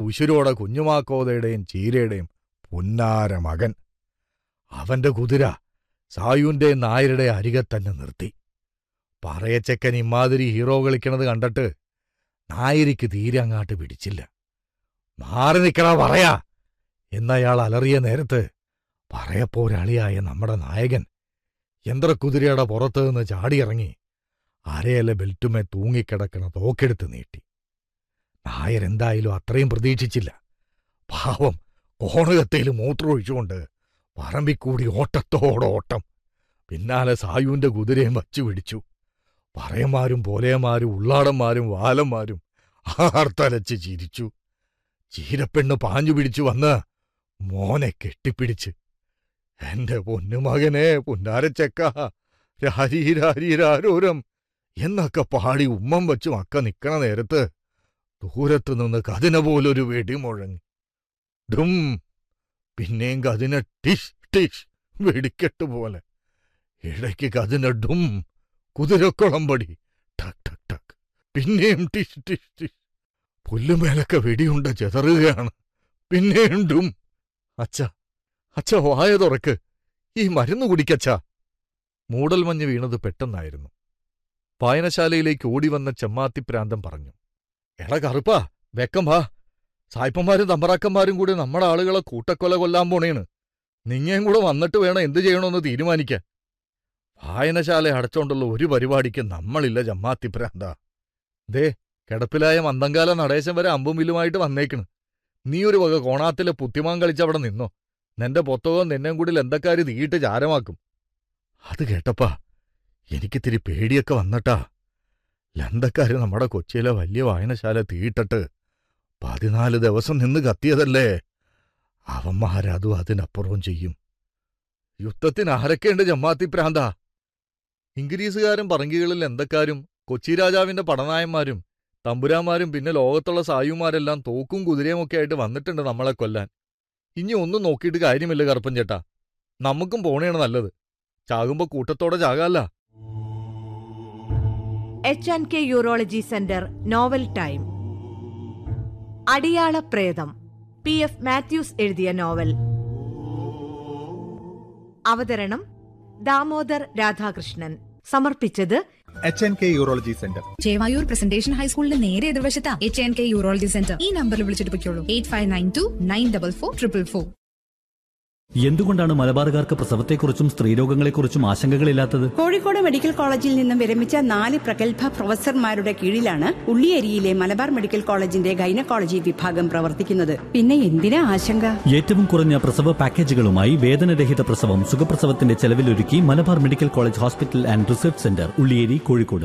ഉശിരോടെ കുഞ്ഞുമാക്കോതയുടെയും ചീരയുടെയും പുന്നാര മകൻ അവന്റെ കുതിര സായുന്റെ നായരുടെ അരികെ തന്നെ നിർത്തി പറയച്ചക്കൻ ഇമാതിരി ഹീറോ കളിക്കണത് കണ്ടിട്ട് നായരിക്ക് തീരെ അങ്ങാട്ട് പിടിച്ചില്ല മാറി നിക്കടാ പറയാ എന്നയാൾ അലറിയ നേരത്ത് പറയപ്പോരാളിയായ നമ്മുടെ നായകൻ യന്ത്രക്കുതിരയുടെ പുറത്തു നിന്ന് ചാടിയിറങ്ങി അരയല ബെൽറ്റുമേ തൂങ്ങിക്കിടക്കണ തോക്കെടുത്ത് നീട്ടി നായരെന്തായാലും അത്രയും പ്രതീക്ഷിച്ചില്ല പാവം കോണകത്തേൽ മൂത്രമൊഴിച്ചുകൊണ്ട് പറമ്പിക്കൂടി ഓട്ടത്തോടോട്ടം പിന്നാലെ സായുവിന്റെ കുതിരയും വച്ചു പിടിച്ചു പറയന്മാരും പോലേമാരും ഉള്ളാടന്മാരും വാലന്മാരും ആർത്തലച്ച് ചിരിച്ചു ചീരപ്പെണ്ണ് പാഞ്ഞു പിടിച്ചു വന്ന് മോനെ കെട്ടിപ്പിടിച്ച് എന്റെ പൊന്നുമകനെ പുന്നാരച്ചക്ക രാരീരാരീരാരോരം എന്നൊക്കെ പാടി ഉമ്മം വച്ച് മക്ക നിക്കണ നേരത്ത് ദൂരത്തു നിന്ന് കതിന പോലൊരു വെടി മുഴങ്ങി ഡും പിന്നെയും കതിന ടിഷ് ടിഷ് വെടിക്കെട്ട് പോലെ ഇടയ്ക്ക് കതിന ഡും കുതിരക്കുളമ്പടി ടക് ടക് ടക് പിന്നെയും ടിഷ് ടിഷ് ടിഷ് പുല്ലുമേലൊക്കെ വെടിയുണ്ട ചെതറുകയാണ് പിന്നെയും ഡും അച്ഛ അച്ഛ വായ തുറക്ക് ഈ മരുന്ന് കുടിക്കച്ഛ മൂടൽമഞ്ഞ് വീണത് പെട്ടെന്നായിരുന്നു വായനശാലയിലേക്ക് ഓടിവന്ന ചെമ്മാത്തിപ്രാന്തം പറഞ്ഞു എടാ കറുപ്പാ വെക്കം വാ സായിപ്പന്മാരും തമ്പറാക്കന്മാരും കൂടി നമ്മുടെ ആളുകളെ കൂട്ടക്കൊല കൊല്ലാൻ പോണേണ് നിങ്ങയും കൂടെ വന്നിട്ട് വേണം എന്തു ചെയ്യണമെന്ന് തീരുമാനിക്കാൻ വായനശാല അടച്ചോണ്ടുള്ള ഒരു പരിപാടിക്ക് നമ്മളില്ല ജമ്മാത്തിപ്രാന്ത ദേ കിടപ്പിലായ മന്ദങ്കാല നടേശം വരെ അമ്പും വില്ലുമായിട്ട് വന്നേക്കണ് നീ ഒരു വക കോണാത്തിലെ പുത്തിമാൻ കളിച്ചവിടെ നിന്നോ നിന്റെ പൊത്തകവും നിന്നെയും കൂടി എന്തൊക്കാര് തീയിട്ട് ചാരമാക്കും അത് കേട്ടപ്പാ എനിക്കിത്തിരി പേടിയൊക്കെ വന്നട്ടാ ലന്തക്കാര് നമ്മുടെ കൊച്ചിയിലെ വലിയ വായനശാല തീയിട്ടിട്ട് പതിനാല് ദിവസം നിന്ന് കത്തിയതല്ലേ അവന്മാരതും അതിനപ്പുറവും ചെയ്യും യുദ്ധത്തിന് ആരൊക്കെയുണ്ട് ജമ്മാത്തി പ്രാന്ത ഇംഗ്ലീഷുകാരും പറങ്കികളിൽ എന്തൊക്കാരും കൊച്ചി രാജാവിന്റെ പടനായന്മാരും തമ്പുരാന്മാരും പിന്നെ ലോകത്തുള്ള സായുമാരെല്ലാം തോക്കും കുതിരയുമൊക്കെ ആയിട്ട് വന്നിട്ടുണ്ട് നമ്മളെ കൊല്ലാൻ ഇനി ഒന്നും നോക്കിയിട്ട് കാര്യമില്ല കറുപ്പൻ ചേട്ടാ നമുക്കും പോണേണ് നല്ലത് ചാകുമ്പോ കൂട്ടത്തോടെ ചാകാല്ല H and K urology centre novel time അടിയാള പ്രേതം പി എഫ് മാത്യൂസ് എഴുതിയ നോവൽ അവതരണം ദാമോദർ രാധാകൃഷ്ണൻ സമർപ്പിച്ചത് H N K urology centre Chevayur presentation ഹൈസ്കൂളിന്റെ നേരെ എതിർവശത്താ H N K urology centre ഈ നമ്പറിൽ വിളിച്ചിട്ട് പൊയ്ക്കോളൂ eight five nine two nine double four triple four എന്തുകൊണ്ടാണ് മലബാറുകാർക്ക് പ്രസവത്തെക്കുറിച്ചും സ്ത്രീരോഗങ്ങളെക്കുറിച്ചും ആശങ്കകളില്ലാത്തത് കോഴിക്കോട് മെഡിക്കൽ കോളേജിൽ നിന്നും വിരമിച്ച നാല് പ്രഗത്ഭ പ്രൊഫസർമാരുടെ കീഴിലാണ് ഉള്ളിയേരിയിലെ മലബാർ മെഡിക്കൽ കോളേജിന്റെ ഗൈനക്കോളജി വിഭാഗം പ്രവർത്തിക്കുന്നത് പിന്നെ എന്തിനാ ആശങ്ക ഏറ്റവും കുറഞ്ഞ പ്രസവ പാക്കേജുകളുമായി വേദനരഹിത പ്രസവം സുഖപ്രസവത്തിന്റെ ചെലവിലൊരുക്കി Malabar medical college hospital and research centre Ulliyeri Kozhikode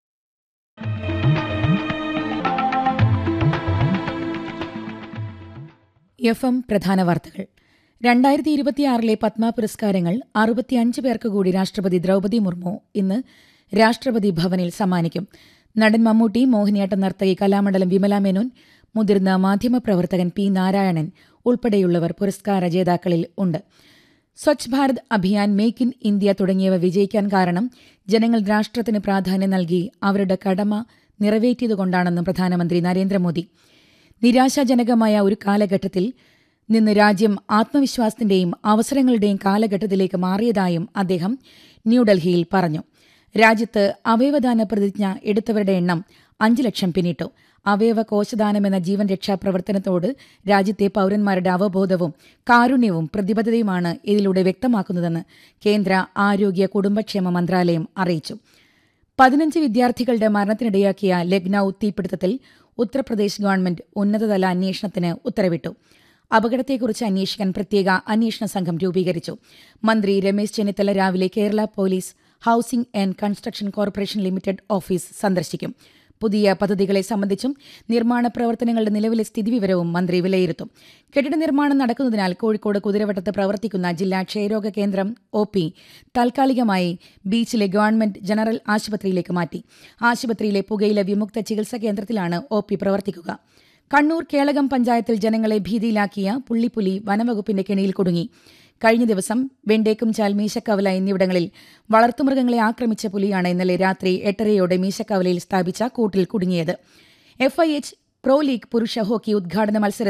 F M പ്രധാന വാർത്തകൾ രണ്ടായിരത്തി ഇരുപത്തിയാറിലെ പത്മ പുരസ്കാരങ്ങൾ അറുപത്തിയഞ്ച് പേർക്ക് കൂടി രാഷ്ട്രപതി ദ്രൗപദി മുർമു ഇന്ന് രാഷ്ട്രപതി ഭവനിൽ സമ്മാനിക്കും നടൻ മമ്മൂട്ടി മോഹിനിയാട്ട നർത്തകി കലാമണ്ഡലം വിമല മേനോൻ മുതിർന്ന മാധ്യമപ്രവർത്തകൻ പി നാരായണൻ ഉൾപ്പെടെയുള്ളവർ പുരസ്കാര ജേതാക്കളിൽ ഉണ്ട് Swachh Bharat Abhiyan make in India തുടങ്ങിയവ വിജയിക്കാൻ കാരണം ജനങ്ങൾ രാഷ്ട്രത്തിന് പ്രാധാന്യം നൽകി അവരുടെ കടമ നിറവേറ്റിയതുകൊണ്ടാണെന്ന് പ്രധാനമന്ത്രി നരേന്ദ്രമോദി നിരാശാജനകമായ ഒരു കാലഘട്ടത്തിൽ നിന്ന് രാജ്യം ആത്മവിശ്വാസത്തിന്റെയും അവസരങ്ങളുടെയും കാലഘട്ടത്തിലേക്ക് മാറിയതായും അദ്ദേഹം ന്യൂഡൽഹിയിൽ പറഞ്ഞു രാജ്യത്ത് അവയവദാന പ്രതിജ്ഞ എടുത്തവരുടെ എണ്ണം അഞ്ച് ലക്ഷം പിന്നിട്ടു അവയവ കോശദാനം എന്ന ജീവൻ രക്ഷാ പ്രവർത്തനത്തോട് രാജ്യത്തെ പൌരന്മാരുടെ അവബോധവും കാരുണ്യവും പ്രതിബദ്ധതയുമാണ് ഇതിലൂടെ വ്യക്തമാക്കുന്നതെന്ന് കേന്ദ്ര ആരോഗ്യ കുടുംബക്ഷേമ മന്ത്രാലയം അറിയിച്ചു പതിനഞ്ച് വിദ്യാർത്ഥികളുടെ മരണത്തിനിടയാക്കിയ ലക്നൌ തീപിടുത്തത്തിൽ ഉത്തർപ്രദേശ് ഗവൺമെന്റ് ഉന്നതതല അന്വേഷണത്തിന് ഉത്തരവിട്ടു അപകടത്തെക്കുറിച്ച് അന്വേഷിക്കാൻ പ്രത്യേക അന്വേഷണ സംഘം രൂപീകരിച്ചു മന്ത്രി രമേശ് ചെന്നിത്തല രാവിലെ Kerala police housing and construction corporation limited office സന്ദർശിക്കും പുതിയ പദ്ധതികളെ സംബന്ധിച്ചും നിർമ്മാണ പ്രവർത്തനങ്ങളുടെ നിലവിലെ സ്ഥിതിവിവരവും മന്ത്രി വിലയിരുത്തും കെട്ടിട നിർമ്മാണം നടക്കുന്നതിനാൽ കോഴിക്കോട് കുതിരവട്ടത്ത് പ്രവർത്തിക്കുന്ന ജില്ലാ ക്ഷയരോഗ കേന്ദ്രം ഒ പി താൽക്കാലികമായി ബീച്ചിലെ ഗവൺമെന്റ് ജനറൽ ആശുപത്രിയിലേക്ക് മാറ്റി ആശുപത്രിയിലെ പുകയില വിമുക്ത ചികിത്സാ കേന്ദ്രത്തിലാണ് ഒ പി പ്രവർത്തിക്കുക കണ്ണൂർ കേളകം പഞ്ചായത്തിൽ ജനങ്ങളെ ഭീതിയിലാക്കിയ പുള്ളിപ്പുലി വനംവകുപ്പിന്റെ കെണിയിൽ കുടുങ്ങി കഴിഞ്ഞ ദിവസം വെണ്ടേക്കുംചാൽ മീശക്കവല എന്നിവിടങ്ങളിൽ വളർത്തുമൃഗങ്ങളെ ആക്രമിച്ച പുലിയാണ് ഇന്നലെ രാത്രി എട്ടരയോടെ മീശക്കവലയിൽ സ്ഥാപിച്ച കൂട്ടിൽ കുടുങ്ങിയത് എഫ്ഐഎച്ച് പ്രോ ലീഗ് പുരുഷ ഹോക്കി ഉദ്ഘാടന മത്സരത്തിൽ